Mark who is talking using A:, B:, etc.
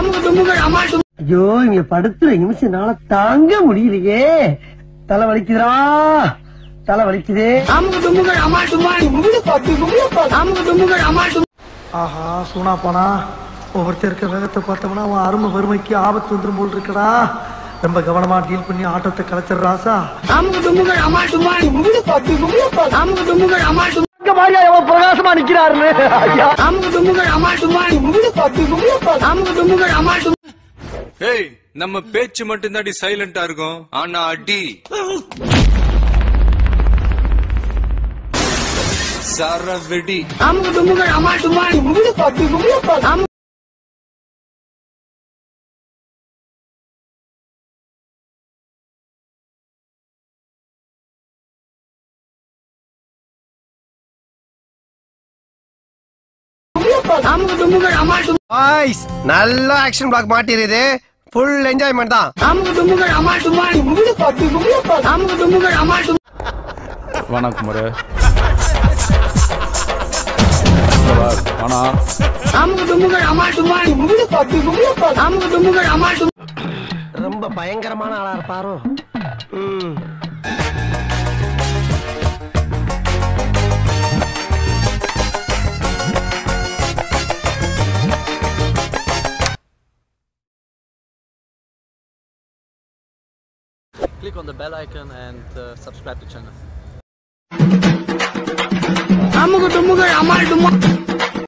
A: ஐயோ இங்க படுத்துற நிமிஷம் என்னால தாங்க முடியலையே தலை வலிக்குதுடா தலை வலிக்குதே
B: ஆஹா சூனா போனா ஒவ்வொருத்தர் இருக்க வேகத்தை பார்த்தோம்னா அவன் அருமை வறுமைக்கு ஆபத்து வந்துரும் போல் இருக்கடா ரொம்ப கவனமா டீல் பண்ணி ஆட்டத்தை கலைச்சிடுறாசா
A: இங்க பாரியா எவன் பிரகாசமா நிக்கிறாருன்னு ஐயா
C: ஏய் நம்ம பேச்சு மட்டும் தாண்டி சைலண்டா இருக்கும் ஆனா அடி சரவெடி
A: பாய்ஸ் நல்ல ஆக்ஷன் பிளாக் மாட்டிருது ஃபுல் என்ஜாய்மெண்ட் தான்
D: வணக்கம் குமாரு ஆனா
A: ரொம்ப பயங்கரமான ஆளா இருப்பாரோ ம்.
E: click on the bell icon and uh, subscribe to channel.
F: அமுகு டுமுகள் அமால் டுமா